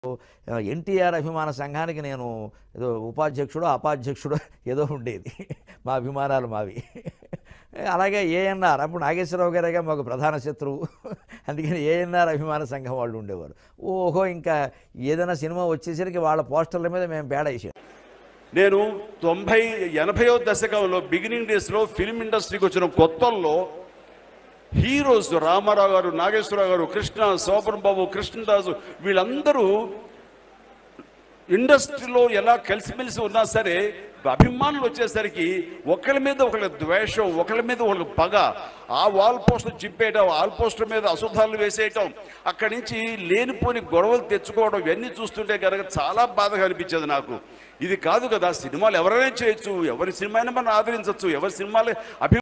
ఎన్టీఆర్ అభిమాన సంఘానికి నేను ఏదో ఉపాధ్యక్షుడు అపాధ్యక్షుడు ఏదో ఉండేది మా అభిమానాలు మావి అలాగే ఏఎన్ఆర్ అప్పుడు నాగేశ్వరరావు గారేగా మాకు ప్రధాన శత్రువు అందుకని ఏఎన్ఆర్ అభిమాన సంఘం వాళ్ళు ఉండేవారు ఓహో ఇంకా ఏదైనా సినిమా వచ్చేసరికి వాళ్ళ పోస్టర్ల మీద మేము పేడ వేసాం నేను తొంభై ఎనభైవ దశకంలో బిగినింగ్ డేస్లో ఫిల్మ్ ఇండస్ట్రీకి వచ్చిన కొత్తల్లో హీరోస్ రామారావు గారు నాగేశ్వరరావు గారు కృష్ణ శోభన్ బాబు కృష్ణరాజు వీళ్ళందరూ ఇండస్ట్రీలో ఎలా కలిసిమెలిసి ఉన్నా సరే అభిమానులు వచ్చేసరికి ఒకరి మీద ఒకరి ద్వేషం ఒకరి మీద ఒకరి పగ ఆ వాల్ పోస్టర్ చింపేయటం వాల్ పోస్టర్ మీద అశుద్ధాలు వేసేయటం అక్కడి నుంచి లేనిపోని గొడవలు తెచ్చుకోవడం ఇవన్నీ చూస్తుంటే కనుక చాలా బాధగా అనిపించేది నాకు ఇది కాదు కదా సినిమాలు ఎవరైనా చేయొచ్చు ఎవరి సినిమా అయినా మనం ఆదరించవచ్చు ఎవరి సినిమాలు అభి